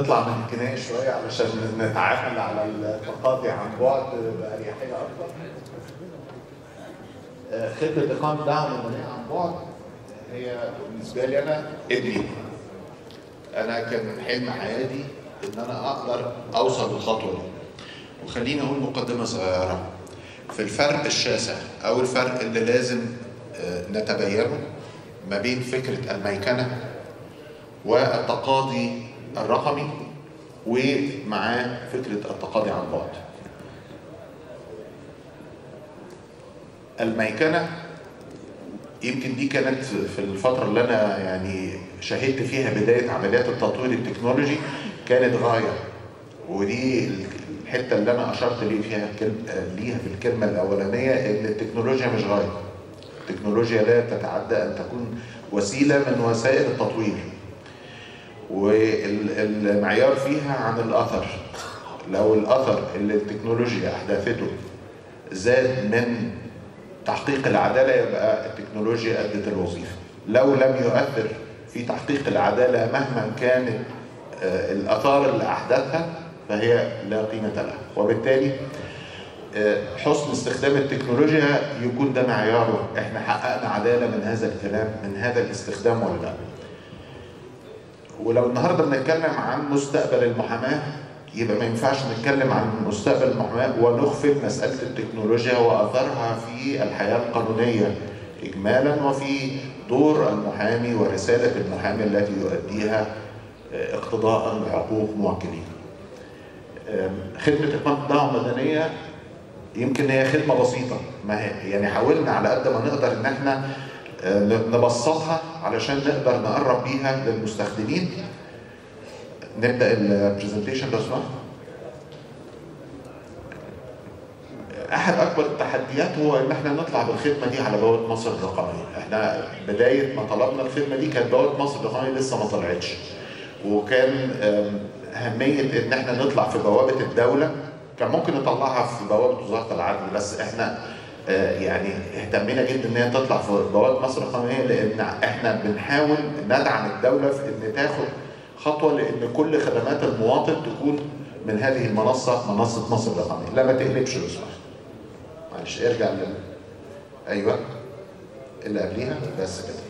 نطلع من الكناية شوية علشان نتعامل على التقاضي عن بعد بأريحية أكبر. آه، خدمة إقامة دعم مدنية عن بعد هي بالنسبة لي أنا ابني. أنا كان حلم حياتي إن أنا أقدر أوصل للخطوة دي. وخليني أقول مقدمة صغيرة. في الفرق الشاسع أو الفرق اللي لازم آه، نتبينه ما بين فكرة الميكنة والتقاضي الرقمي ومعاه فكرة التقاضي عن بعد. الميكنة يمكن دي كانت في الفترة اللي أنا يعني شهدت فيها بداية عمليات التطوير التكنولوجي كانت غاية ودي الحتة اللي أنا أشرت ليه فيها كلمة ليها في الكلمة الأولانية إن التكنولوجيا مش غاية. التكنولوجيا لا تتعدى أن تكون وسيلة من وسائل التطوير. والمعيار فيها عن الأثر. لو الأثر اللي التكنولوجيا أحدثته زاد من تحقيق العدالة يبقى التكنولوجيا أدت الوظيفة. لو لم يؤثر في تحقيق العدالة مهما كانت آه، الآثار اللي أحدثها فهي لا قيمة لها وبالتالي آه، حسن استخدام التكنولوجيا يكون ده معياره احنا حققنا عدالة من هذا الكلام من هذا الاستخدام ولا لا ولو النهارده بنتكلم عن مستقبل المحاماة يبقى ما ينفعش نتكلم عن مستقبل المحاماة ونغفل مسألة التكنولوجيا وأثرها في الحياة القانونية إجمالا وفي دور المحامي ورسالة المحامي التي يؤديها آه، اقتضاء بحقوق موكليه. آم، خدمة إقامة دعوة مدنية يمكن هي خدمة بسيطة ما هي يعني حاولنا على قد ما نقدر إن إحنا آه، نبسطها علشان نقدر نقرب بيها للمستخدمين. نبدأ البرزنتيشن لو سمحت. احد اكبر التحديات هو ان احنا نطلع بالخدمه دي على بوابه مصر الرقميه، احنا بدايه ما طلبنا الخدمه دي كانت بوابه مصر الرقميه لسه ما طلعتش. وكان آم، اهميه ان احنا نطلع في بوابه الدوله كان ممكن نطلعها في بوابه وزاره العدل بس احنا آه، يعني اهتمينا جدا ان هي تطلع في بوابه مصر الرقميه لان احنا بنحاول ندعم الدوله في ان تاخد خطوه لان كل خدمات المواطن تكون من هذه المنصه منصه مصر الرقميه، لا ما تقلبش لو سمحت. معلش ارجع لل ايوه اللي قبليها بس كده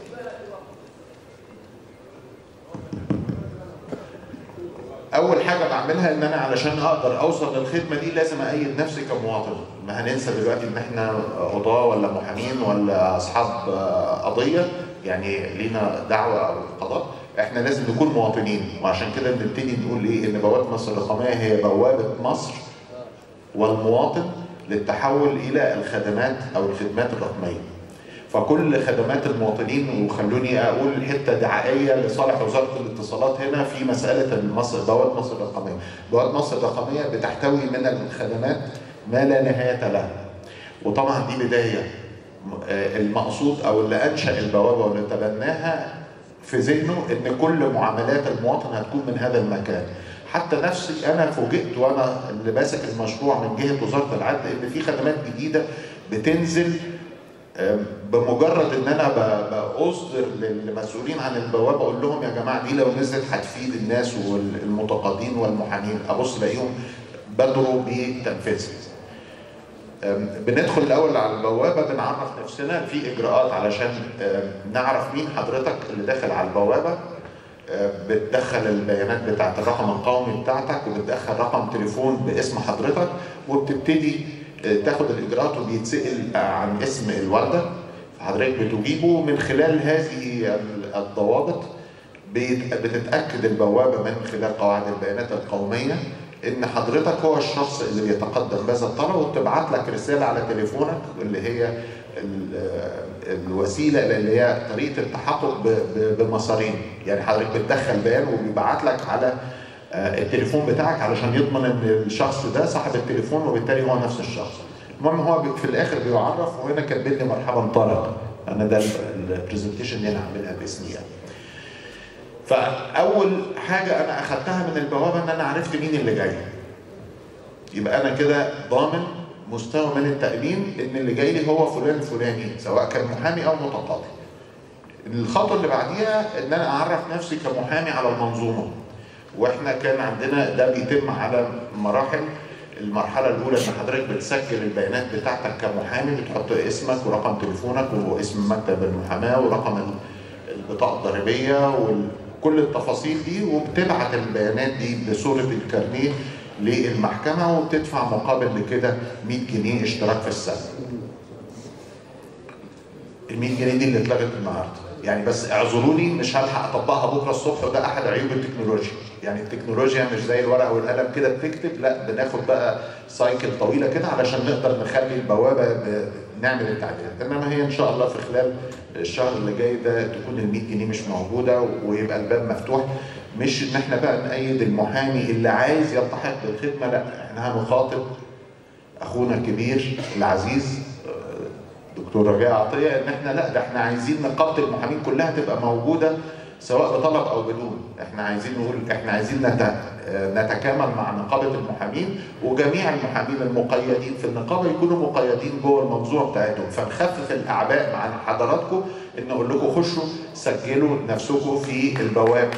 اول حاجه بعملها ان انا علشان اقدر اوصل للخدمه دي لازم ايد نفسي كمواطن ما هننسى دلوقتي ان احنا قضاه ولا محامين ولا اصحاب آه، قضيه يعني لينا دعوه او قضاء احنا لازم نكون مواطنين وعشان كده بنبتدي نقول ايه ان بوابه مصر الرقميه هي بوابه مصر والمواطن للتحول الى الخدمات او الخدمات الرقميه. فكل خدمات المواطنين وخلوني اقول حته دعائيه لصالح وزاره الاتصالات هنا في مساله مصر بوابه مصر الرقميه. بوابه مصر الرقميه بتحتوي من الخدمات ما لا نهايه لها. وطبعا دي بدايه آه، المقصود او اللي انشا البوابه واللي تبناها في ذهنه ان كل معاملات المواطن هتكون من هذا المكان. حتى نفسي انا فوجئت وانا اللي ماسك المشروع من جهه وزاره العدل ان في خدمات جديده بتنزل أم، بمجرد ان انا ب- باصدر للمسؤولين عن البوابه اقول لهم يا جماعه دي لو نزلت هتفيد الناس والمتقاضين والمحامين ابص الاقيهم بدروا بتنفيذها. أم، بندخل الاول على البوابه بنعرف نفسنا في اجراءات علشان أم، نعرف مين حضرتك اللي داخل على البوابه أم، بتدخل البيانات بتاعت الرقم القومي بتاعتك وبتدخل رقم تليفون باسم حضرتك وبتبتدي أه، تاخد الاجراءات وبيتسال عن اسم الوالده فحضرتك بتجيبه من خلال هذه ال- الضوابط بيت- بتتاكد البوابه من خلال قواعد البيانات القوميه ان حضرتك هو الشخص اللي بيتقدم بهذا الطلب وبتبعت لك رساله على تليفونك اللي هي ال- الوسيله اللي هي طريقه التحقق ب- ب- بمسارين يعني حضرتك بتدخل بيان وبيبعت لك على آه، التليفون بتاعك علشان يضمن ان الشخص ده صاحب التليفون وبالتالي هو نفس الشخص المهم هو بي- في الاخر بيعرف وهنا كاتبين لي مرحبا طارق انا ده البرزنتيشن اللي انا عاملها باسمي يعني فاول حاجه انا اخدتها من البوابه ان انا عرفت مين اللي جاي يبقى انا كده ضامن مستوى من التامين ان اللي جاي لي هو فلان الفلاني سواء كان محامي او متقاضي الخطوه اللي بعديها ان انا اعرف نفسي كمحامي على المنظومه واحنا كان عندنا ده بيتم على مراحل المرحلة الأولى إن حضرتك بتسجل البيانات بتاعتك كمحامي بتحط اسمك ورقم تليفونك واسم مكتب المحاماة ورقم البطاقة الضريبية وكل التفاصيل دي وبتبعت البيانات دي بصورة الكارنيه للمحكمة وبتدفع مقابل لكده 100 جنيه اشتراك في السنة. ال 100 جنيه دي اللي اتلغت النهارده. يعني بس اعذروني مش هلحق اطبقها بكره الصبح وده احد عيوب التكنولوجيا يعني التكنولوجيا مش زي الورقه والقلم كده بتكتب لا بناخد بقى سايكل طويله كده علشان نقدر نخلي البوابه نعمل التعديلات انما هي ان شاء الله في خلال الشهر اللي جاي ده تكون ال 100 جنيه مش موجوده ويبقى الباب مفتوح مش ان احنا بقى نأيد المحامي اللي عايز يلتحق بالخدمه لا احنا هنخاطب اخونا الكبير العزيز دكتور رجاء عطيه ان احنا لا ده احنا عايزين نقابه المحامين كلها تبقى موجوده سواء بطلب او بدون احنا عايزين نقول احنا عايزين نتكامل مع نقابه المحامين وجميع المحامين المقيدين في النقابه يكونوا مقيدين جوه المنظومه بتاعتهم فنخفف الاعباء مع حضراتكم ان نقول لكم خشوا سجلوا نفسكم في البوابه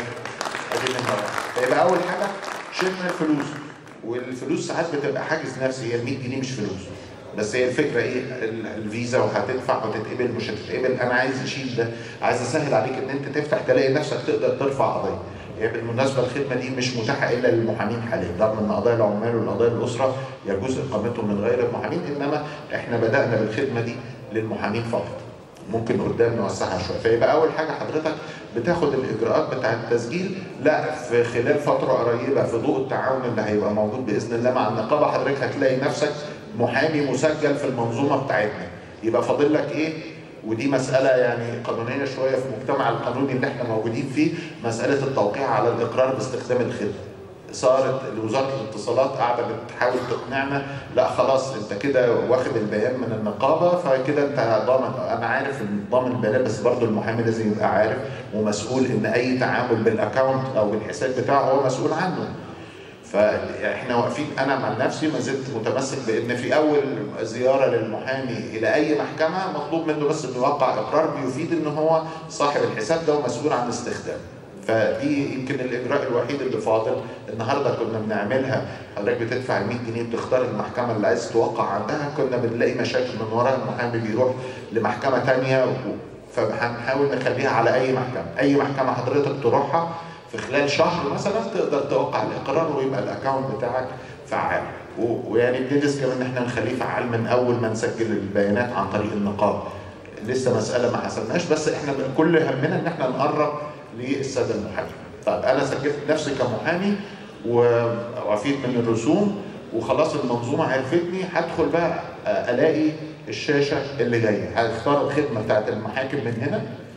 يبقى اول حاجه شلنا الفلوس والفلوس ساعات بتبقى حاجز نفسي هي ال 100 جنيه مش فلوس بس هي الفكره ايه الفيزا وهتدفع وتتقبل مش هتتقبل انا عايز اشيل ده عايز اسهل عليك ان انت تفتح تلاقي نفسك تقدر ترفع قضيه هي يعني بالمناسبه الخدمه دي مش متاحه الا للمحامين حاليا رغم ان قضايا العمال والقضايا الاسره يجوز اقامتهم من غير المحامين انما احنا بدانا بالخدمه دي للمحامين فقط ممكن قدام نوسعها شويه فيبقى اول حاجه حضرتك بتاخد الاجراءات بتاعه التسجيل لا في خلال فتره قريبه في ضوء التعاون اللي هيبقى موجود باذن الله مع النقابه حضرتك هتلاقي نفسك محامي مسجل في المنظومه بتاعتنا يبقى فاضل لك ايه ودي مسألة يعني قانونية شوية في المجتمع القانوني اللي احنا موجودين فيه مسألة التوقيع على الإقرار باستخدام الخدمة. صارت وزارة الاتصالات قاعدة بتحاول تقنعنا لا خلاص انت كده واخد البيان من النقابة فكده انت ضامن انا عارف ان ضامن البيانات بس برضه المحامي لازم يبقى عارف ومسؤول ان اي تعامل بالاكونت او بالحساب بتاعه هو مسؤول عنه. فاحنا واقفين انا مع نفسي ما زلت متمسك بان في اول زياره للمحامي الى اي محكمه مطلوب منه بس انه يوقع اقرار بيفيد ان هو صاحب الحساب ده ومسؤول عن استخدامه. فدي يمكن الاجراء الوحيد اللي فاضل النهارده كنا بنعملها حضرتك بتدفع ال 100 جنيه بتختار المحكمه اللي عايز توقع عندها كنا بنلاقي مشاكل من وراها المحامي بيروح لمحكمه ثانيه فهنحاول نخليها على اي محكمه، اي محكمه حضرتك تروحها في خلال شهر مثلا تقدر توقع الاقرار ويبقى الاكونت بتاعك فعال ويعني بندرس كمان ان احنا نخليه فعال من اول ما نسجل البيانات عن طريق النقابه لسه مساله ما حسبناش بس احنا كل همنا ان احنا نقرب للساده المحامين طيب انا سجلت نفسي كمحامي وعفيت من الرسوم وخلاص المنظومه عرفتني هدخل بقى الاقي الشاشه اللي جايه هختار الخدمه بتاعت المحاكم من هنا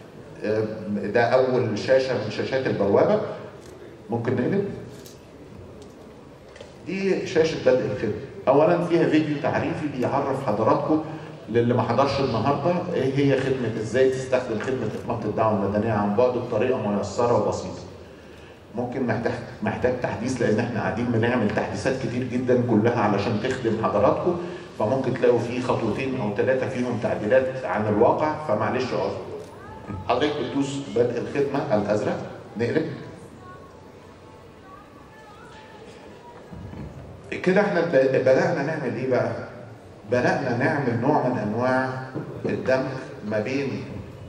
ده اول شاشه من شاشات البوابه ممكن نقلب دي شاشه بدء الخدمه اولا فيها فيديو تعريفي بيعرف حضراتكم للي ما حضرش النهارده ايه هي خدمه ازاي تستخدم خدمه اقامه الدعوه المدنيه عن بعد بطريقه ميسره وبسيطه ممكن محتاج محتاج تحديث لان احنا قاعدين بنعمل تحديثات كتير جدا كلها علشان تخدم حضراتكم فممكن تلاقوا فيه خطوتين او ثلاثه فيهم تعديلات عن الواقع فمعلش اعذر حضرتك بتدوس بدء الخدمه الازرق نقلب كده احنا بدانا نعمل ايه بقى؟ بدانا نعمل نوع من انواع الدمج ما بين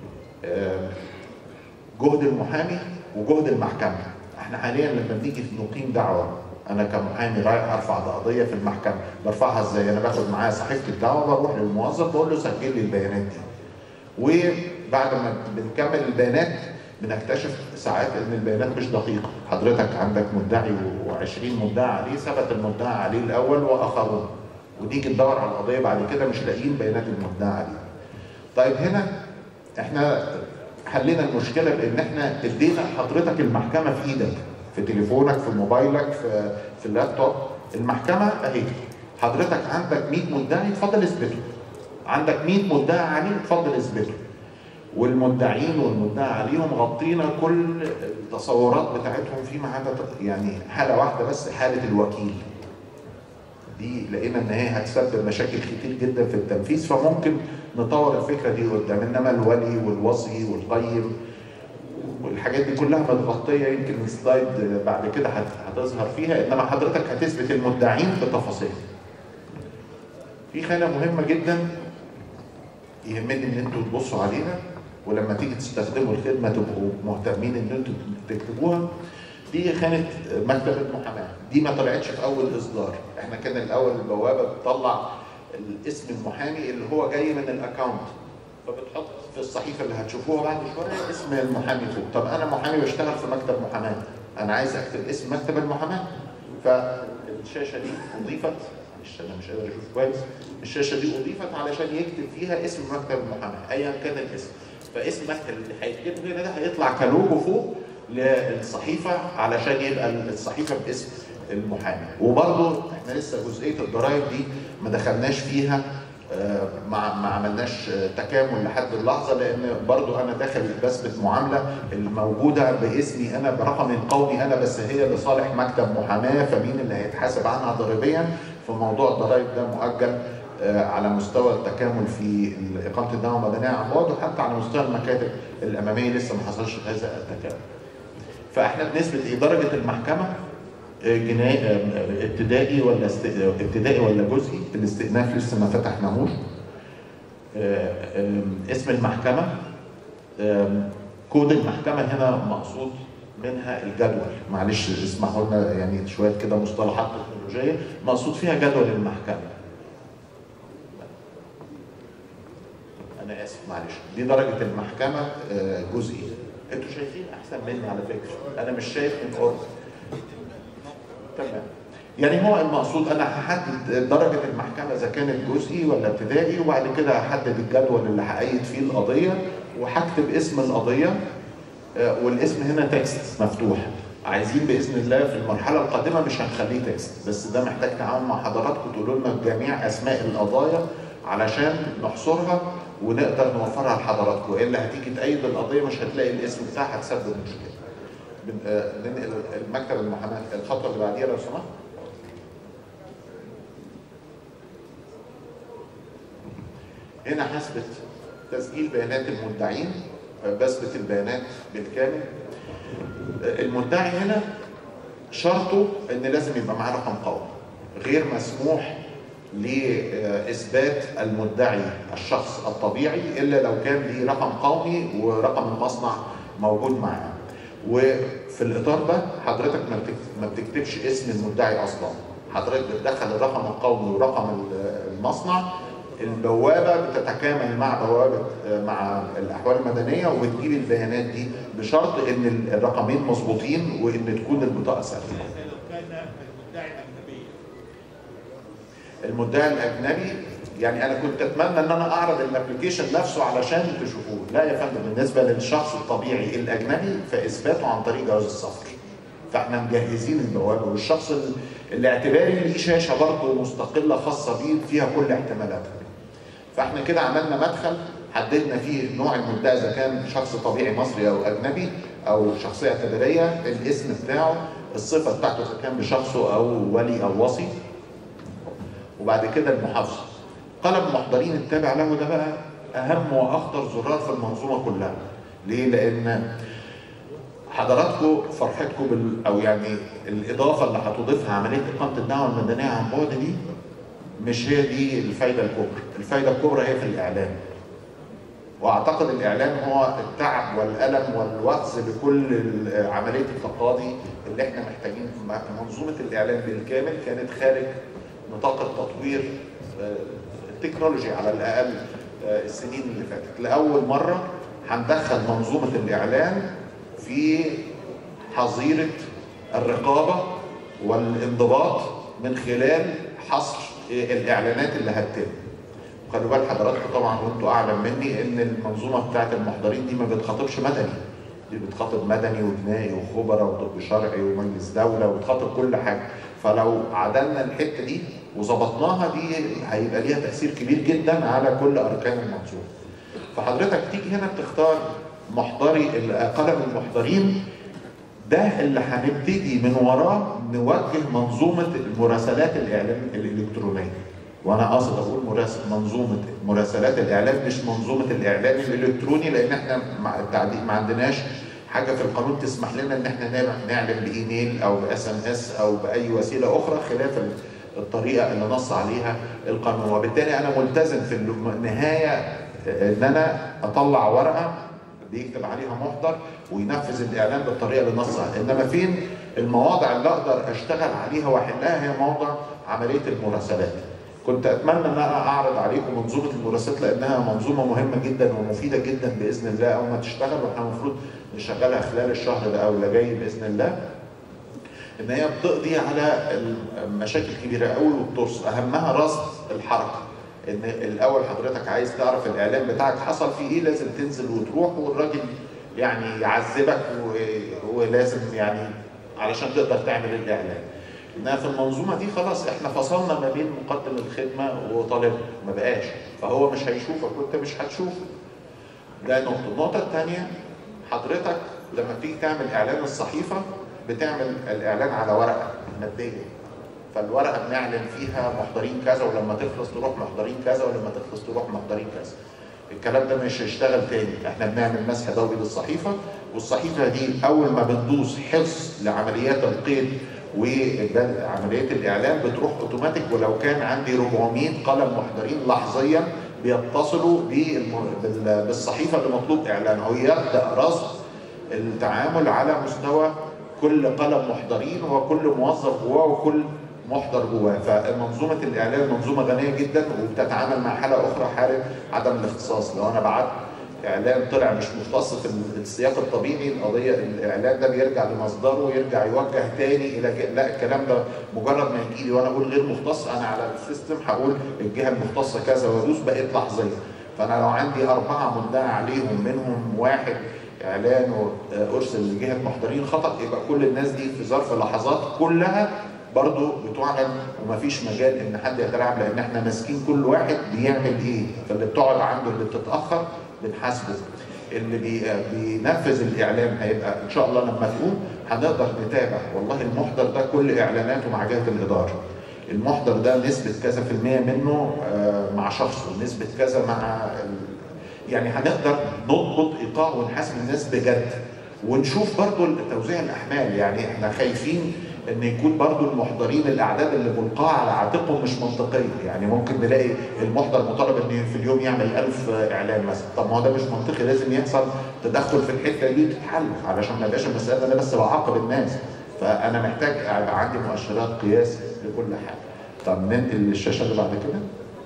جهد المحامي وجهد المحكمه احنا حاليا لما بنيجي نقيم دعوه انا كمحامي رايح ارفع قضيه في المحكمه برفعها ازاي؟ انا باخد معايا صحيفه الدعوه بروح للموظف بقول له سجل لي البيانات دي وبعد ما بنكمل البيانات بنكتشف ساعات ان البيانات مش دقيقه حضرتك عندك مدعي و20 مدعي عليه ثبت المدعي عليه الاول واخرون ونيجي ندور على القضيه بعد كده مش لاقيين بيانات المدعي عليه طيب هنا احنا حلينا المشكله بان احنا ادينا حضرتك المحكمه في ايدك في تليفونك في موبايلك في في اللابتوب المحكمه اهي حضرتك عندك 100 مدعي اتفضل اثبته عندك 100 مدعي عليه اتفضل اثبته والمدعين والمدعى عليهم غطينا كل التصورات بتاعتهم فيما عدا يعني حاله واحده بس حاله الوكيل دي لقينا ان هي هتسبب مشاكل كتير جدا في التنفيذ فممكن نطور الفكره دي قدام انما الولي والوصي والقيم والحاجات الحاجات دي كلها متغطيه يمكن السلايد بعد كده هتظهر فيها انما حضرتك هتثبت المدعين بتفاصيل. في خانه مهمه جدا يهمني ان انتوا تبصوا عليها ولما تيجي تستخدموا الخدمه تبقوا مهتمين ان انتوا تكتبوها دي خانه مكتب المحاماه دي ما طلعتش في اول اصدار احنا كان الاول البوابه بتطلع الاسم المحامي اللي هو جاي من الاكونت فبتحط في الصحيفه اللي هتشوفوها بعد شويه اسم المحامي فوق طب انا محامي بشتغل في مكتب محاماه انا عايز اكتب اسم مكتب المحاماه فالشاشه دي اضيفت معلش انا مش قادر اشوف كويس الشاشه دي اضيفت علشان يكتب فيها اسم مكتب المحاماه ايا كان الاسم فاسم مكتب اللي هيكتبه هنا ده هيطلع كلوجو فوق للصحيفه علشان يبقى الصحيفه باسم المحامي وبرضه احنا لسه جزئيه الضرائب دي ما دخلناش فيها ما ما عملناش تكامل لحد اللحظه لان برضو انا داخل بثبت معامله الموجوده باسمي انا برقم القومي انا بس هي لصالح مكتب محاماه فمين اللي هيتحاسب عنها ضريبيا فموضوع الضرائب ده مؤجل على مستوى التكامل في اقامه الدعوه المدنيه عن بعد وحتى على مستوى المكاتب الاماميه لسه ما حصلش هذا التكامل. فاحنا بنثبت ايه درجه المحكمه جنائي ابتدائي ولا است... ابتدائي ولا جزئي الاستئناف لسه ما فتحناهوش اسم المحكمه كود المحكمه هنا مقصود منها الجدول معلش اسمحوا لنا يعني شويه كده مصطلحات تكنولوجيه مقصود فيها جدول المحكمه انا اسف معلش دي درجه المحكمه جزئي انتوا شايفين احسن مني على فكره انا مش شايف من قرب تمام يعني هو المقصود انا هحدد درجه المحكمه اذا كانت جزئي ولا ابتدائي وبعد كده هحدد الجدول اللي هأيد فيه القضيه وهكتب اسم القضيه والاسم هنا تكست مفتوح عايزين باذن الله في المرحله القادمه مش هنخليه تكست بس ده محتاج تعاون مع حضراتكم تقولوا لنا جميع اسماء القضايا علشان نحصرها ونقدر نوفرها لحضراتكم الا هتيجي تأيد القضيه مش هتلاقي الاسم بتاعها هتسبب مشكله. ننقل المكتب المحاماه الخطوه اللي بعديها لو سمحت. هنا هثبت تسجيل بيانات المدعين بثبت البيانات بالكامل. المدعي هنا شرطه ان لازم يبقى معاه رقم قومي غير مسموح لاثبات المدعي الشخص الطبيعي الا لو كان ليه رقم قومي ورقم المصنع موجود معاه. وفي الاطار ده حضرتك ما بتكتبش اسم المدعي اصلا. حضرتك بتدخل الرقم القومي ورقم المصنع البوابه بتتكامل مع بوابه مع الاحوال المدنيه وبتجيب البيانات دي بشرط ان الرقمين مظبوطين وان تكون البطاقه سليمه. المدعي الاجنبي يعني انا كنت اتمنى ان انا اعرض الابلكيشن نفسه علشان تشوفوه لا يا فندم بالنسبه للشخص الطبيعي الاجنبي فاثباته عن طريق جواز السفر فاحنا مجهزين البوابه والشخص الاعتباري ليه شاشه برضه مستقله خاصه بيه فيها كل احتمالاتها فاحنا كده عملنا مدخل حددنا فيه نوع المدعي اذا كان شخص طبيعي مصري او اجنبي او شخصيه اعتباريه الاسم بتاعه الصفه بتاعته اذا كان بشخصه او ولي او وصي وبعد كده المحافظه قلم المحضرين التابع له ده بقى اهم واخطر زرار في المنظومه كلها ليه لان حضراتكم فرحتكم بال او يعني الاضافه اللي هتضيفها عمليه اقامه الدعوه المدنيه عن بعد دي مش هي دي الفايده الكبرى، الفايده الكبرى هي في الاعلام. واعتقد الاعلام هو التعب والالم والوخز لكل عمليه التقاضي اللي احنا محتاجين منظومه الاعلام بالكامل كانت خارج نطاق التطوير التكنولوجي على الاقل السنين اللي فاتت لاول مره هندخل منظومه الاعلان في حظيره الرقابه والانضباط من خلال حصر الاعلانات اللي هتتم خلوا بال حضراتكم طبعا وانتوا اعلم مني ان المنظومه بتاعت المحضرين دي ما بتخاطبش مدني دي بتخاطب مدني وجنائي وخبراء وطب شرعي ومجلس دوله وبتخاطب كل حاجه فلو عدلنا الحته دي وظبطناها دي هيبقى ليها تاثير كبير جدا على كل اركان المنظومه فحضرتك تيجي هنا بتختار محضري قلم المحضرين ده اللي هنبتدي من وراه نوجه منظومه مراسلات الاعلام الالكترونيه وانا قاصد اقول مراسل منظومه مراسلات الاعلام مش منظومه الاعلام الالكتروني لان احنا مع التعديل ما عندناش حاجه في القانون تسمح لنا ان احنا نعمل- نعلن بايميل او باس ام اس او باي وسيله اخرى خلاف ال- الطريقه اللي نص عليها القانون وبالتالي انا ملتزم في النهايه ان انا اطلع ورقه بيكتب عليها محضر وينفذ الاعلان بالطريقه اللي نص عليها انما فين المواضع اللي اقدر اشتغل عليها واحلها هي موضع عمليه المراسلات كنت اتمنى ان انا اعرض عليكم منظومه المراسلات لانها منظومه مهمه جدا ومفيده جدا باذن الله اول ما تشتغل واحنا المفروض نشغلها خلال الشهر ده او اللي جاي باذن الله ان هي بتقضي على مشاكل كبيره قوي وبترصد اهمها رصد الحركه ان الاول حضرتك عايز تعرف الاعلان بتاعك حصل فيه ايه لازم تنزل وتروح والراجل يعني يعذبك و- ولازم يعني علشان تقدر تعمل الاعلان انها في المنظومه دي خلاص احنا فصلنا ما بين مقدم الخدمه وطالبه ما بقاش فهو مش هيشوفك وانت مش هتشوفه ده نقطه النقطه الثانيه حضرتك لما تيجي تعمل اعلان الصحيفه بتعمل الاعلان على ورقه ماديه فالورقه بنعلن فيها محضرين كذا ولما تخلص تروح محضرين كذا ولما تخلص تروح محضرين كذا الكلام ده مش هيشتغل تاني احنا بنعمل مسح ضوئي للصحيفه والصحيفه دي اول ما بندوس حفظ لعمليات القيد وعمليات الاعلان بتروح اوتوماتيك ولو كان عندي 400 قلم محضرين لحظيا بيتصلوا بالم- بال- بالصحيفه اللي مطلوب اعلانها ويبدا رصد التعامل على مستوى كل قلم محضرين وكل موظف جواه وكل محضر جواه فمنظومه الاعلان منظومه غنيه جدا وبتتعامل مع حاله اخرى حاله عدم الاختصاص لو انا بعت اعلان طلع مش مختص في السياق الطبيعي القضيه الاعلان ده بيرجع لمصدره ويرجع يوجه تاني الى ج- لا الكلام ده مجرد ما يجي لي وانا اقول غير مختص انا على السيستم هقول الجهه المختصه كذا وادوس بقيت لحظيه فانا لو عندي اربعه مدعى عليهم منهم واحد اعلان ارسل لجهه محضرين خطا يبقى كل الناس دي في ظرف لحظات كلها برضو بتعلن ومفيش مجال ان حد يتلاعب لان احنا ماسكين كل واحد بيعمل ايه فاللي بتقعد عنده اللي بتتاخر بنحاسبه اللي بي بينفذ الاعلان هيبقى ان شاء الله لما تقوم هنقدر نتابع والله المحضر ده كل اعلاناته مع جهه الاداره المحضر ده نسبه كذا في المية منه آه، مع شخص ونسبه كذا مع ال- يعني هنقدر نضبط ايقاع ونحاسب الناس بجد ونشوف برضو توزيع الاحمال يعني احنا خايفين ان يكون برضو المحضرين الاعداد اللي ملقاه على عاتقهم مش منطقيه يعني ممكن نلاقي المحضر مطالب ان في اليوم يعمل ألف اعلان مثلا طب ما هو ده مش منطقي لازم يحصل تدخل في الحته دي وتتحل علشان ما يبقاش المساله انا بس بعاقب الناس فانا محتاج يبقى عندي مؤشرات قياس لكل حاجه طب ننقل للشاشه اللي بعد كده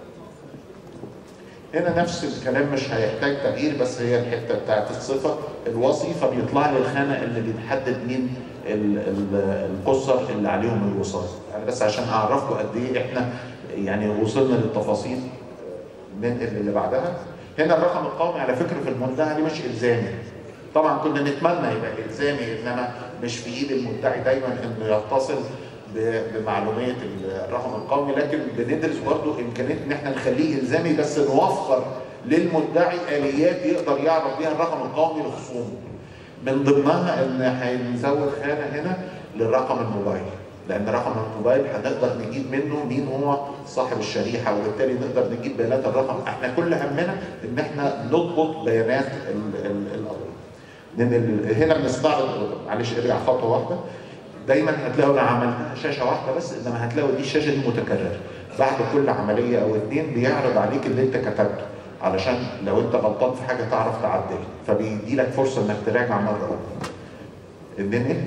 هنا نفس الكلام مش هيحتاج تغيير بس هي الحته بتاعت الصفه الوصي فبيطلع لي الخانه اللي بتحدد مين ال- ال- القصر اللي عليهم الوصايه يعني بس عشان اعرفكم قد ايه احنا يعني وصلنا للتفاصيل ننقل اللي بعدها هنا الرقم القومي على فكره في المدعي دي مش الزامي طبعا كنا نتمنى يبقى الزامي انما مش في ايد المدعي دايما انه يتصل ب- بمعلوميه الرقم القومي لكن بندرس برضو امكانيه ان احنا نخليه الزامي بس نوفر للمدعي اليات يقدر يعرف بيها الرقم القومي لخصومه من ضمنها ان هنزود خانه هنا للرقم الموبايل لان رقم الموبايل هنقدر نجيب منه مين هو صاحب الشريحه وبالتالي نقدر نجيب بيانات الرقم احنا كل همنا ان احنا نضبط بيانات ال- ال- القضيه لان ال- هنا بنستعرض معلش ارجع خطوه واحده دايما هتلاقوا انا عملتها شاشه واحده بس انما هتلاقوا دي الشاشه دي متكرره بعد كل عمليه او اتنين بيعرض عليك اللي انت كتبته علشان لو انت غلطان في حاجه تعرف تعدل فبيدي لك فرصه انك تراجع مره اخرى الدنيا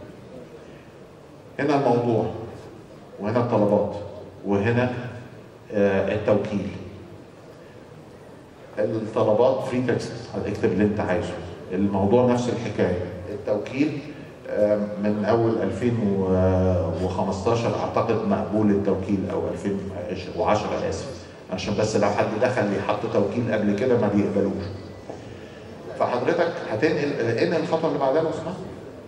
هنا الموضوع وهنا الطلبات وهنا آه، التوكيل الطلبات فري تكست هتكتب اللي انت عايزه الموضوع نفس الحكايه التوكيل آه، من اول 2015 اعتقد مقبول التوكيل او 2010 اسف عشان بس لو حد دخل يحط توكيل قبل كده ما بيقبلوش فحضرتك هتنقل انقل الخطوه اللي بعدها لو سمحت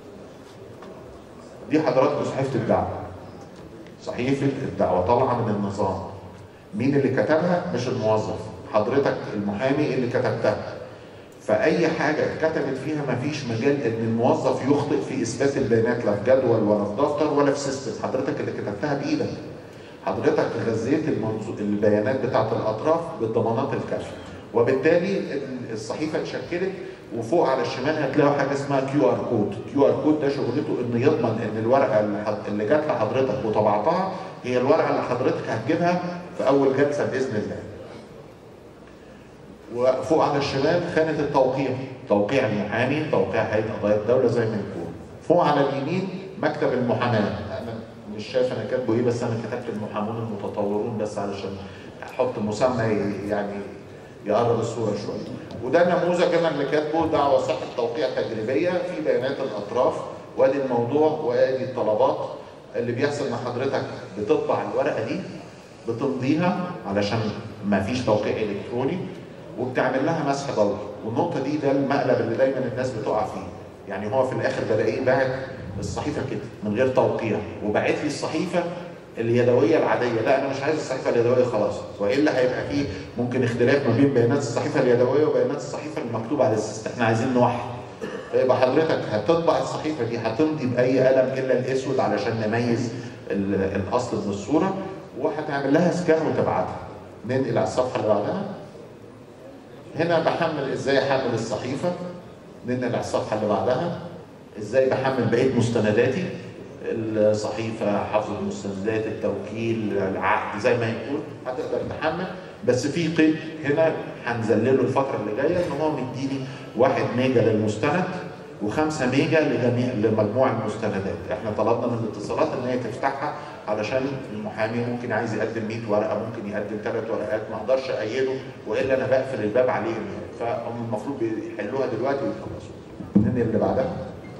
دي حضراتكم صحيفه الدعوه صحيفه الدعوه طالعه من النظام مين اللي كتبها مش الموظف حضرتك المحامي اللي كتبتها فاي حاجه اتكتبت فيها ما فيش مجال ان الموظف يخطئ في اثبات البيانات لا في جدول ولا في دفتر ولا في سيستم حضرتك اللي كتبتها بايدك حضرتك غذيت المنظو... البيانات بتاعت الاطراف بالضمانات الكافيه وبالتالي الصحيفه اتشكلت وفوق على الشمال هتلاقوا حاجه اسمها كيو ار كود كيو ار كود ده شغلته انه يضمن ان الورقه اللي, حض... اللي جات لحضرتك وطبعتها هي الورقه اللي حضرتك هتجيبها في اول جلسه باذن الله وفوق على الشمال خانه التوقيع توقيع المحامي توقيع هيئه قضايا الدوله زي ما يكون فوق على اليمين مكتب المحاماه انا مش شايف انا كاتبه ايه بس انا كتبت المحامون المتطورون بس علشان احط مسمى يعني يقرب الصوره شويه وده النموذج انا اللي كاتبه دعوه صحه توقيع تجريبيه في بيانات الاطراف وادي الموضوع وادي الطلبات اللي بيحصل ان حضرتك بتطبع الورقه دي بتمضيها علشان ما فيش توقيع الكتروني وبتعمل لها مسح ضوئي والنقطه دي ده المقلب اللي دايما الناس بتقع فيه يعني هو في الاخر بلاقيه باعت الصحيفه كده من غير توقيع وبعت لي الصحيفه اليدويه العاديه لا انا مش عايز الصحيفه اليدويه خلاص والا هيبقى فيه ممكن اختلاف ما بين بيانات الصحيفه اليدويه وبيانات الصحيفه المكتوبه على السيستم احنا عايزين نوحد فيبقى حضرتك هتطبع الصحيفه دي هتمضي باي قلم الا الاسود علشان نميز الاصل من الصوره وهتعمل لها سكان وتبعتها ننقل على الصفحه اللي بعدها هنا بحمل ازاي احمل الصحيفه ننقل على الصفحه اللي بعدها ازاي بحمل بقيه مستنداتي الصحيفه حفظ المستندات التوكيل العقد زي ما يكون هتقدر تحمل بس في قيد هنا هنذلله الفتره اللي جايه ان هو مديني 1 ميجا للمستند و5 ميجا لجميع لمجموع المستندات احنا طلبنا من الاتصالات ان هي تفتحها علشان المحامي ممكن عايز يقدم 100 ورقه ممكن يقدم ثلاث ورقات ما اقدرش ايده والا انا بقفل الباب عليه فهم المفروض بيحلوها دلوقتي ويخلصوا ننقل اللي بعدها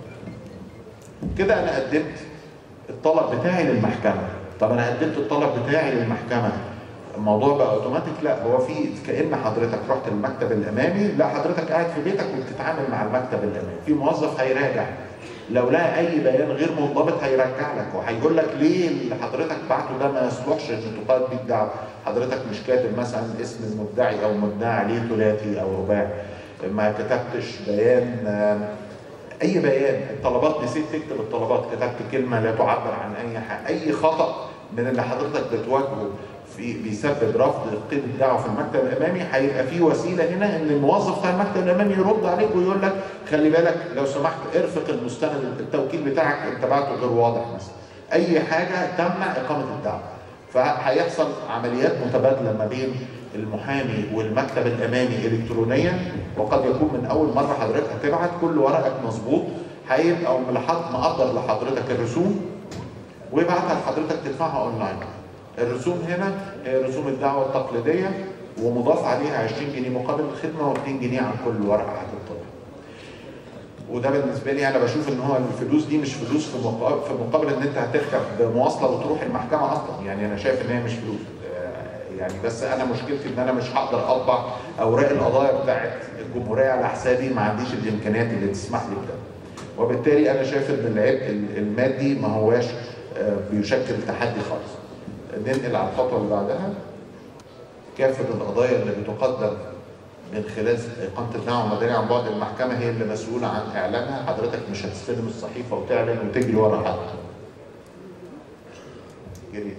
كده انا قدمت الطلب بتاعي للمحكمه طب انا قدمت الطلب بتاعي للمحكمه الموضوع بقى اوتوماتيك لا هو في كان حضرتك رحت المكتب الامامي لا حضرتك قاعد في بيتك وبتتعامل مع المكتب الامامي في موظف هيراجع لو لقى اي بيان غير منضبط هيرجع لك وهيقول لك ليه اللي حضرتك بعته ده ما يصلحش ان تقاد بيه الدعوه حضرتك مش كاتب مثلا اسم المدعي او مدعي عليه ثلاثي او رباعي ما كتبتش بيان اي بيان الطلبات نسيت تكتب الطلبات كتبت كلمه لا تعبر عن اي حاجه اي خطا من اللي حضرتك بتواجهه في بيسبب رفض قيد الدعوه في المكتب الامامي هيبقى في وسيله هنا ان الموظف بتاع المكتب الامامي يرد عليك ويقول لك خلي بالك لو سمحت ارفق المستند التوكيل بتاعك انت بعته غير واضح مثلا اي حاجه تمنع اقامه الدعوه فهيحصل عمليات متبادله ما بين المحامي والمكتب الامامي الكترونيا وقد يكون من اول مره حضرتك هتبعت كل ورقك مظبوط هيبقى ملاحظ مقدر لحضرتك الرسوم ويبعتها لحضرتك تدفعها اونلاين. الرسوم هنا هي رسوم الدعوه التقليديه ومضاف عليها 20 جنيه مقابل الخدمه و2 جنيه عن كل ورقه هتطبع. وده بالنسبه لي انا بشوف ان هو الفلوس دي مش فلوس في مقابل في مقابل ان انت هتركب بمواصله وتروح المحكمه اصلا يعني انا شايف ان هي مش فلوس يعني بس انا مشكلتي ان انا مش هقدر اطبع اوراق القضايا بتاعت الجمهوريه على حسابي ما عنديش الامكانيات اللي تسمح لي بده. وبالتالي انا شايف ان العبء المادي ما هواش بيشكل تحدي خالص. ننقل على الخطوه اللي بعدها. كافه القضايا اللي بتقدم من خلال اقامه الدعوه المدنيه عن بعد المحكمه هي اللي مسؤوله عن اعلانها، حضرتك مش هتستلم الصحيفه وتعلن وتجري ورا حد. جري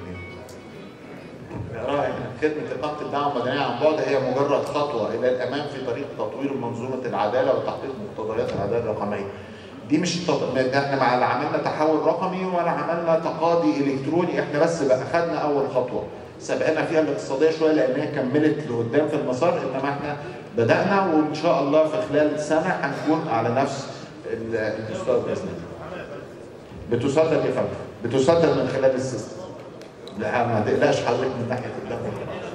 خدمة إقامة الدعوة المدنية عن بعد هي مجرد خطوة إلى الأمام في طريق تطوير منظومة العدالة وتحقيق مقتضيات العدالة الرقمية. دي مش التط... احنا ما لا عملنا تحول رقمي ولا عملنا تقاضي الكتروني احنا بس بقى خدنا اول خطوه سبقنا فيها الاقتصاديه شويه لان هي كملت لقدام في المسار انما احنا بدانا وان شاء الله في خلال سنه هنكون على نفس المستوى باذن الله. بتسدد يا فندم بتسدد من خلال السيستم. لا ما تقلقش حضرتك من ناحيه الدم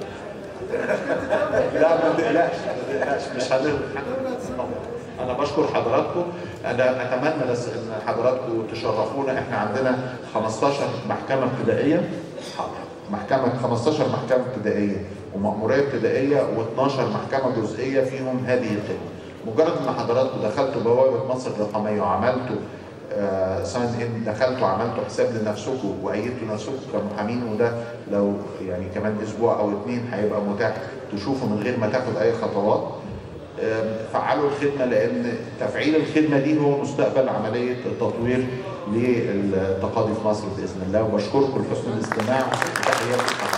لا ما تقلقش ما تقلقش مش هنغلق انا بشكر حضراتكم انا اتمنى بس ان حضراتكم تشرفونا احنا عندنا 15 محكمه ابتدائيه محكمه 15 محكمه ابتدائيه ومأموريه ابتدائيه و12 محكمه جزئيه فيهم هذه الخدمه مجرد ان حضراتكم دخلتوا بوابه مصر الرقميه وعملتوا آه سواء ان دخلتوا عملتوا حساب لنفسكم وايدتوا نفسكم كمحامين وده لو يعني كمان اسبوع او اثنين هيبقى متاح تشوفوا من غير ما تاخد اي خطوات آه فعلوا الخدمه لان تفعيل الخدمه دي هو مستقبل عمليه التطوير للتقاضي في مصر باذن الله وبشكركم لحسن الاستماع وتحياتي